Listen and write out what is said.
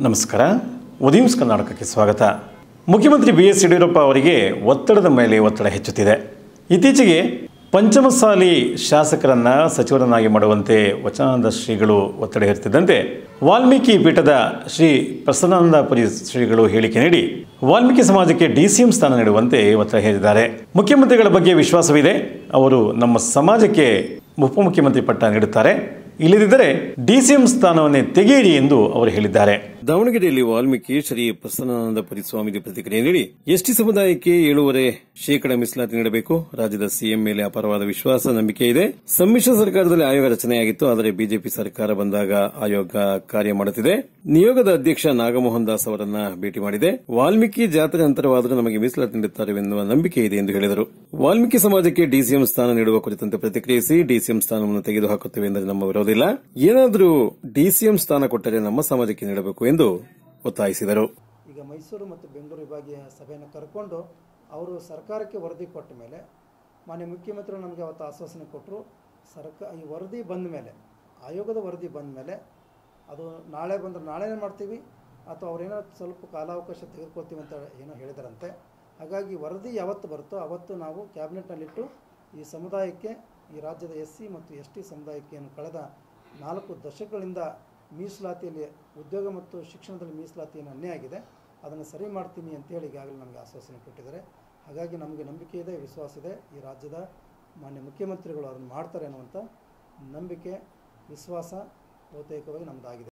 ನಮಸ್ಕಾರ ಉದೀಮ್ಸ್ ಕರ್ನಾಟಕಕ್ಕೆ ಸ್ವಾಗತ ಮುಖ್ಯಮಂತ್ರಿ ಬಿ ಎಸ್ ಯಡಿಯೂರಪ್ಪ ಅವರಿಗೆ ಒತ್ತಡದ ಮೇಲೆ ಒತ್ತಡ ಹೆಚ್ಚುತ್ತಿದೆ ಇತ್ತೀಚೆಗೆ ಪಂಚಮಸಾಲಿ ಶಾಸಕರನ್ನ ಸಚಿವರನ್ನಾಗಿ ಮಾಡುವಂತೆ ವಚನಾನಂದ ಶ್ರೀಗಳು ಒತ್ತಡ ಹೇರುತ್ತಿದ್ದಂತೆ ವಾಲ್ಮೀಕಿ ಪೀಠದ ಶ್ರೀ ಪ್ರಸನ್ನಾನಂದಪುರಿ ಶ್ರೀಗಳು ಹೇಳಿಕೆ ನೀಡಿ ವಾಲ್ಮೀಕಿ ಸಮಾಜಕ್ಕೆ ಡಿಸಿಎಂ ಸ್ಥಾನ ನೀಡುವಂತೆ ಒತ್ತಡ ಹೇರಿದ್ದಾರೆ ಮುಖ್ಯಮಂತ್ರಿಗಳ ಬಗ್ಗೆ ವಿಶ್ವಾಸವಿದೆ ಅವರು ನಮ್ಮ ಸಮಾಜಕ್ಕೆ ಉಪಮುಖ್ಯಮಂತ್ರಿ ಪಟ್ಟ ನೀಡುತ್ತಾರೆ ಇಲ್ಲದಿದ್ದರೆ ಡಿಸಿಎಂ ಸ್ಥಾನವನ್ನೇ ತೆಗೆಯಿರಿ ಎಂದು ಅವರು ಹೇಳಿದ್ದಾರೆ ದಾವಣಗೆರೆಯಲ್ಲಿ ವಾಲ್ಮೀಕಿ ಶ್ರೀ ಪ್ರಸನ್ನಾನಂದಪುರಿ ಸ್ವಾಮೀಜಿ ಪ್ರತಿಕ್ರಿಯೆ ನೀಡಿ ಎಸ್ಟಿ ಸಮುದಾಯಕ್ಕೆ ಏಳೂವರೆ ಶೇಕಡ ಮೀಸಲಾತಿ ನೀಡಬೇಕು ರಾಜ್ಯದ ಸಿಎಂ ಮೇಲೆ ಅಪಾರವಾದ ವಿಶ್ವಾಸ ನಂಬಿಕೆ ಇದೆ ಸಮ್ಮಿಶ್ರ ಸರ್ಕಾರದಲ್ಲಿ ಆಯೋಗ ರಚನೆಯಾಗಿತ್ತು ಆದರೆ ಬಿಜೆಪಿ ಸರ್ಕಾರ ಬಂದಾಗ ಆಯೋಗ ಕಾರ್ಯ ಮಾಡುತ್ತಿದೆ ನಿಯೋಗದ ಅಧ್ಯಕ್ಷ ನಾಗಮೋಹನ್ ದಾಸ್ ಅವರನ್ನ ಭೇಟಿ ಮಾಡಿದೆ ವಾಲ್ಮೀಕಿ ಜಾತ್ರೆ ಅಂತರವಾದರೂ ನಮಗೆ ಮೀಸಲಾತಿ ನೀಡುತ್ತಾರೆ ಎನ್ನುವ ನಂಬಿಕೆ ಇದೆ ಎಂದು ಹೇಳಿದರು ವಾಲ್ಮೀಕಿ ಸಮಾಜಕ್ಕೆ ಡಿಸಿಎಂ ಸ್ಥಾನ ನೀಡುವ ಕುರಿತಂತೆ ಪ್ರತಿಕ್ರಿಯಿಸಿ ಡಿಸಿಎಂ ಸ್ಥಾನವನ್ನು ತೆಗೆದುಹಾಕುತ್ತೇವೆ ಎಂದರೆ ನಮ್ಮ ವಿರೋಧ ಇಲ್ಲ ಏನಾದರೂ ಡಿಸಿಎಂ ಸ್ಥಾನ ಕೊಟ್ಟರೆ ನಮ್ಮ ಸಮಾಜಕ್ಕೆ ನೀಡಬೇಕು ಎಂದು ಒತ್ತಾಯಿಸಿದರು ಈಗ ಮೈಸೂರು ಮತ್ತು ಬೆಂಗಳೂರು ವಿಭಾಗೀಯ ಸಭೆಯನ್ನು ಕರ್ಕೊಂಡು ಅವರು ಸರ್ಕಾರಕ್ಕೆ ವರದಿ ಕೊಟ್ಟ ಮೇಲೆ ಮಾನ್ಯ ಮುಖ್ಯಮಂತ್ರಿಗಳು ನಮಗೆ ಅವತ್ತು ಆಶ್ವಾಸನೆ ಕೊಟ್ಟರು ಸರ್ಕ ಈ ವರದಿ ಬಂದ ಮೇಲೆ ಆಯೋಗದ ವರದಿ ಬಂದ ಮೇಲೆ ಅದು ನಾಳೆ ಬಂದರೆ ನಾಳೆನೇ ಮಾಡ್ತೀವಿ ಅಥವಾ ಅವ್ರೇನೋ ಸ್ವಲ್ಪ ಕಾಲಾವಕಾಶ ತೆಗೆದುಕೊಳ್ತೀವಿ ಅಂತ ಏನೋ ಹೇಳಿದಾರಂತೆ ಹಾಗಾಗಿ ವರದಿ ಯಾವತ್ತು ಬರುತ್ತೋ ಅವತ್ತು ನಾವು ಕ್ಯಾಬಿನೆಟ್ನಲ್ಲಿಟ್ಟು ಈ ಸಮುದಾಯಕ್ಕೆ ಈ ರಾಜ್ಯದ ಎಸ್ ಸಿ ಮತ್ತು ಎಸ್ ಟಿ ಸಮುದಾಯಕ್ಕೆ ಏನು ಕಳೆದ ನಾಲ್ಕು ದಶಕಗಳಿಂದ ಮೀಸಲಾತಿಯಲ್ಲಿ ಉದ್ಯೋಗ ಮತ್ತು ಶಿಕ್ಷಣದಲ್ಲಿ ಮೀಸಲಾತಿಯನ್ನು ಅನ್ಯಾಯ ಆಗಿದೆ ಅದನ್ನು ಸರಿ ಮಾಡ್ತೀನಿ ಅಂತೇಳಿ ಈಗಾಗಲೇ ನಮಗೆ ಆಶ್ವಾಸನೆ ಕೊಟ್ಟಿದ್ದಾರೆ ಹಾಗಾಗಿ ನಮಗೆ ನಂಬಿಕೆ ಇದೆ ವಿಶ್ವಾಸ ಇದೆ ಈ ರಾಜ್ಯದ ಮಾನ್ಯ ಮುಖ್ಯಮಂತ್ರಿಗಳು ಅದನ್ನು ಮಾಡ್ತಾರೆ ಅನ್ನುವಂಥ ನಂಬಿಕೆ ವಿಶ್ವಾಸ ಬಹುತೇಕವಾಗಿ ನಮ್ಮದಾಗಿದೆ